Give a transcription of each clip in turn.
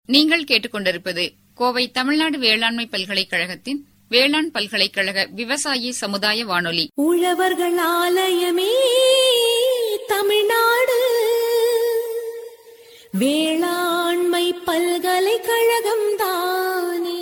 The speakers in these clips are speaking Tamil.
நீங்கள் கேட்டுக்கொண்டிருப்பது கோவை தமிழ்நாடு வேளாண்மை பல்கலைக்கழகத்தின் வேளாண் பல்கலைக்கழக விவசாயி சமுதாய வானொலி உழவர்கள் ஆலயமே தமிழ்நாடு வேளாண்மை பல்கலைக்கழகம் தானே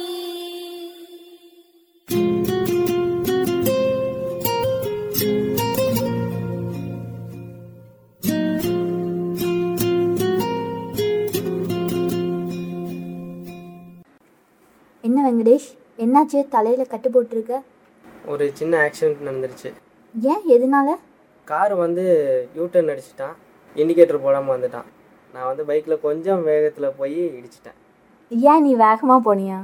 என்ன வெங்கடேஷ் என்னாச்சு தலையில் கட்டு போட்டிருக்க ஒரு சின்ன ஆக்சிடென்ட் நடந்துருச்சு ஏன் எதனால கார் வந்து யூட்டர்ன் அடிச்சிட்டான் இண்டிகேட்டர் போடாமல் வந்துட்டான் நான் வந்து பைக்கில் கொஞ்சம் வேகத்தில் போய் இடிச்சிட்டேன் ஏன் நீ வேகமாக போனியா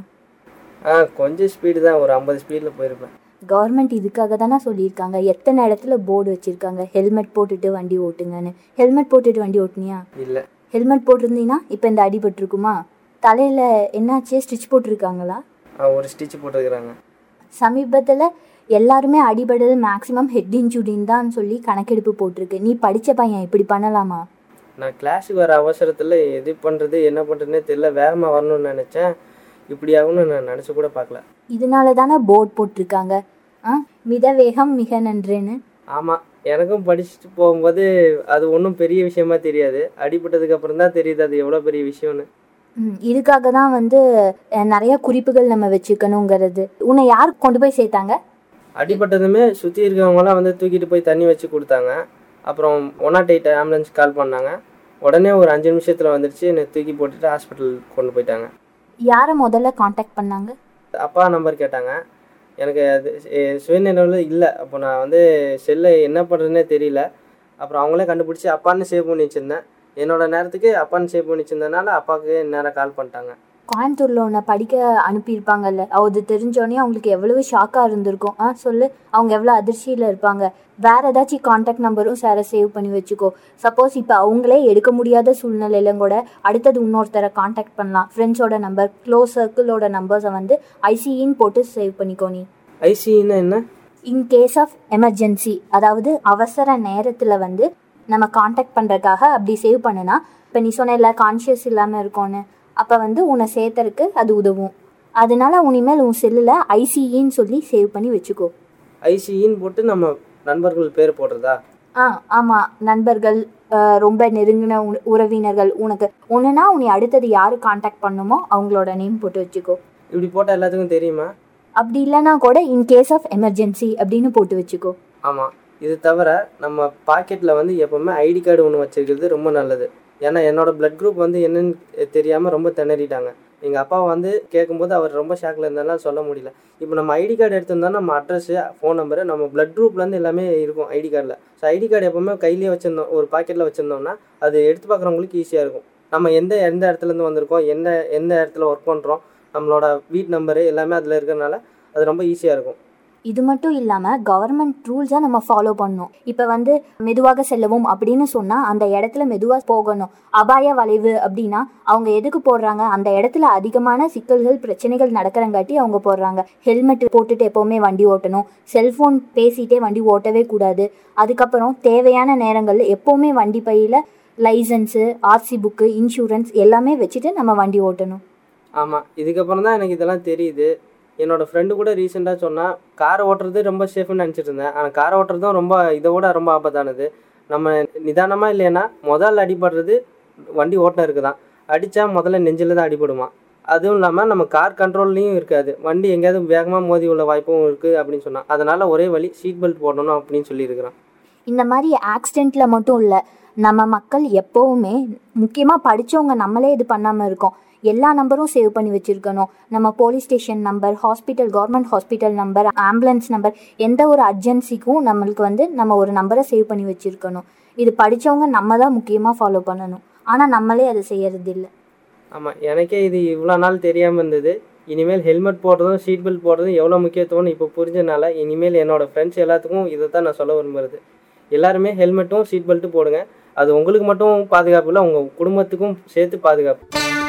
ஆ கொஞ்சம் ஸ்பீடு தான் ஒரு ஐம்பது ஸ்பீடில் போயிருப்பேன் கவர்மெண்ட் இதுக்காக தானே சொல்லியிருக்காங்க எத்தனை இடத்துல போர்டு வச்சுருக்காங்க ஹெல்மெட் போட்டுட்டு வண்டி ஓட்டுங்கன்னு ஹெல்மெட் போட்டுட்டு வண்டி ஓட்டுனியா இல்லை ஹெல்மெட் போட்டிருந்தீங்கன்னா இப்போ இந்த அடிபட்டிருக்குமா தலையில் என்னாச்சு ஸ்டிச் போட்டிருக்காங்களா ஒரு ஸ்டிச் போட்டிருக்கிறாங்க சமீபத்தில் எல்லாருமே அடிபடுறது மேக்ஸிமம் ஹெட் இன்ஜுரின்னு தான் சொல்லி கணக்கெடுப்பு போட்டிருக்கு நீ படித்த பையன் இப்படி பண்ணலாமா நான் கிளாஸுக்கு வர அவசரத்தில் எது பண்ணுறது என்ன பண்ணுறதுனே தெரியல வேகமாக வரணும்னு நினச்சேன் இப்படி ஆகும்னு நான் நினச்சி கூட பார்க்கல இதனால தானே போர்டு போட்டிருக்காங்க ஆ மித வேகம் மிக நன்றுன்னு ஆமாம் எனக்கும் படிச்சுட்டு போகும்போது அது ஒன்றும் பெரிய விஷயமா தெரியாது அடிபட்டதுக்கு அப்புறம் தான் தெரியுது அது எவ்வளோ பெரிய விஷயம்னு ம், இதுக்காக தான் வந்து அஹ், நிறைய குறிப்புகள் நம்ம வச்சுக்கணுங்கிறது உன்னை யார் கொண்டு போய் சேர்த்தாங்க அடிபட்டதுமே சுற்றி இருக்கவங்களாம் வந்து தூக்கிட்டு போய் தண்ணி வச்சு கொடுத்தாங்க அப்புறம் one nought eight ambulance call பண்ணாங்க உடனே ஒரு அஞ்சு நிமிஷத்தில் வந்துடுச்சு என்னை தூக்கி போட்டுட்டு ஹாஸ்பிட்டல் கொண்டு போயிட்டாங்க யாரை முதல்ல காண்டாக்ட் பண்ணாங்க அப்பா நம்பர் கேட்டாங்க எனக்கு அது எ- சுயநினைவில் இல்லை அப்போ நான் வந்து செல்லை என்ன பண்ணுறதுனே தெரியல அப்புறம் அவங்களே கண்டுபிடிச்சி அப்பான்னு சேவ் பண்ணி வச்சுருந்தேன் என்னோட நேரத்துக்கு அப்பான்னு சேவ் பண்ணி வச்சிருந்தனால அப்பாவுக்கு நேரம் கால் பண்ணிட்டாங்க கோயம்புத்தூரில் உன்னை படிக்க அனுப்பியிருப்பாங்கல்ல அது தெரிஞ்சோடனே அவங்களுக்கு எவ்வளவு ஷாக்காக இருந்திருக்கும் ஆ சொல்லு அவங்க எவ்வளோ அதிர்ச்சியில் இருப்பாங்க வேற ஏதாச்சும் காண்டாக்ட் நம்பரும் சாரை சேவ் பண்ணி வச்சுக்கோ சப்போஸ் இப்போ அவங்களே எடுக்க முடியாத சூழ்நிலையில கூட அடுத்தது இன்னொருத்தரை காண்டாக்ட் பண்ணலாம் ஃப்ரெண்ட்ஸோட நம்பர் க்ளோஸ் சர்க்கிளோட நம்பர்ஸை வந்து ஐசிஇன்னு போட்டு சேவ் பண்ணிக்கோ நீ ஐசின்னா என்ன இன் கேஸ் ஆஃப் எமர்ஜென்சி அதாவது அவசர நேரத்தில் வந்து நம்ம காண்டாக்ட் பண்ணுறதுக்காக அப்படி சேவ் பண்ணுனா இப்போ நீ சொன்ன கான்ஷியஸ் இல்லாமல் இருக்கோன்னு அப்போ வந்து உன்னை சேர்த்தறதுக்கு அது உதவும் அதனால உனிமேல் உன் செல்லில் ஐசிஇன்னு சொல்லி சேவ் பண்ணி வச்சுக்கோ ஐசின்னு போட்டு நம்ம நண்பர்கள் பேர் போடுறதா ஆ ஆமாம் நண்பர்கள் அஹ், ரொம்ப நெருங்கின உ- உறவினர்கள் உனக்கு ஒன்றுனா உன்னை அடுத்தது யார் காண்டாக்ட் பண்ணுமோ அவங்களோட நேம் போட்டு வச்சுக்கோ இப்படி போட்டால் எல்லாத்துக்கும் தெரியுமா அப்படி இல்லைன்னா கூட இன் கேஸ் ஆஃப் எமர்ஜென்சி அப்படின்னு போட்டு வச்சுக்கோ ஆமாம் இது தவிர நம்ம பாக்கெட்டில் வந்து எப்போவுமே ஐடி கார்டு ஒன்று வச்சிருக்கிறது ரொம்ப நல்லது ஏன்னா என்னோட பிளட் குரூப் வந்து என்னன்னு தெரியாமல் ரொம்ப திணறிட்டாங்க எங்கள் அப்பா வந்து கேட்கும்போது அவர் ரொம்ப ஷாக்கில் இருந்தாலும் சொல்ல முடியல இப்போ நம்ம ஐடி கார்டு எடுத்திருந்தா நம்ம அட்ரஸ் ஃபோன் நம்பரு நம்ம பிளட் குரூப்லேருந்து எல்லாமே இருக்கும் ஐடி கார்டில் ஸோ ஐடி கார்டு எப்போவுமே கையிலேயே வச்சுருந்தோம் ஒரு பாக்கெட்டில் வச்சுருந்தோம்னா அது எடுத்து பார்க்குறவங்களுக்கு ஈஸியாக இருக்கும் நம்ம எந்த எந்த இடத்துலேருந்து வந்திருக்கோம் எந்த எந்த இடத்துல ஒர்க் பண்ணுறோம் நம்மளோட வீட் நம்பரு எல்லாமே அதில் இருக்கிறனால அது ரொம்ப ஈஸியாக இருக்கும் இது மட்டும் இல்லாமல் கவர்மெண்ட் ரூல்ஸை நம்ம ஃபாலோ பண்ணணும் இப்போ வந்து மெதுவாக செல்லவும் அப்படின்னு சொன்னால் அந்த இடத்துல மெதுவாக போகணும் அபாய வளைவு அப்படின்னா அவங்க எதுக்கு போடுறாங்க அந்த இடத்துல அதிகமான சிக்கல்கள் பிரச்சனைகள் நடக்கிறங்காட்டி அவங்க போடுறாங்க ஹெல்மெட் போட்டுட்டு எப்போவுமே வண்டி ஓட்டணும் செல்ஃபோன் பேசிகிட்டே வண்டி ஓட்டவே கூடாது அதுக்கப்புறம் தேவையான நேரங்களில் எப்போவுமே வண்டி பையில் லைசன்ஸு ஆர்சி புக்கு இன்சூரன்ஸ் எல்லாமே வச்சுட்டு நம்ம வண்டி ஓட்டணும் ஆமாம் இதுக்கப்புறம் தான் எனக்கு இதெல்லாம் தெரியுது என்னோட ஃப்ரெண்டு கூட ரீசெண்டாக சொன்னால் காரை ஓட்டுறது ரொம்ப சேஃப்னு நினச்சிட்டு இருந்தேன் ஆனால் காரை ஓட்டுறதும் ரொம்ப இதை விட ரொம்ப ஆபத்தானது நம்ம நிதானமாக இல்லைன்னா முதல் அடிபடுறது வண்டி ஓட்டுனருக்கு தான் அடித்தா முதல்ல நெஞ்சில் தான் அடிபடுமா அதுவும் இல்லாமல் நம்ம கார் கண்ட்ரோல்லையும் இருக்காது வண்டி எங்கேயாவது வேகமாக மோதி உள்ள வாய்ப்பும் இருக்குது அப்படின்னு சொன்னான் அதனால் ஒரே வழி சீட் பெல்ட் போடணும் அப்படின்னு சொல்லியிருக்கிறான் இந்த மாதிரி ஆக்சிடெண்ட்டில் மட்டும் இல்லை நம்ம மக்கள் எப்போவுமே முக்கியமாக படித்தவங்க நம்மளே இது பண்ணாமல் இருக்கோம் எல்லா நம்பரும் சேவ் பண்ணி வச்சுருக்கணும் நம்ம police station number hospital government hospital number ambulance number எந்த ஒரு அர்ஜென்சிக்கும் நம்மளுக்கு வந்து நம்ம ஒரு நம்பரை சேவ் பண்ணி வச்சுருக்கணும் இது படித்தவங்க நம்ம தான் முக்கியமாக ஃபாலோ பண்ணணும் ஆனால் நம்மளே அதை செய்யறது இல்லை ஆமாம் எனக்கே இது இவ்வளோ நாள் தெரியாமல் இருந்தது இனிமேல் ஹெல்மெட் போடுறதும் சீட் பெல்ட் போடுறதும் எவ்வளோ முக்கியத்துவம்னு இப்போ புரிஞ்சனால இனிமேல் என்னோட ஃப்ரெண்ட்ஸ் எல்லாத்துக்கும் இதை தான் நான் சொல்ல விரும்புறது எல்லாருமே ஹெல்மெட்டும் சீட் பெல்ட்டும் போடுங்க அது உங்களுக்கு மட்டும் பாதுகாப்பு இல்லை உங்கள் குடும்பத்துக்கும் சேர்த்து பாதுகாப்பு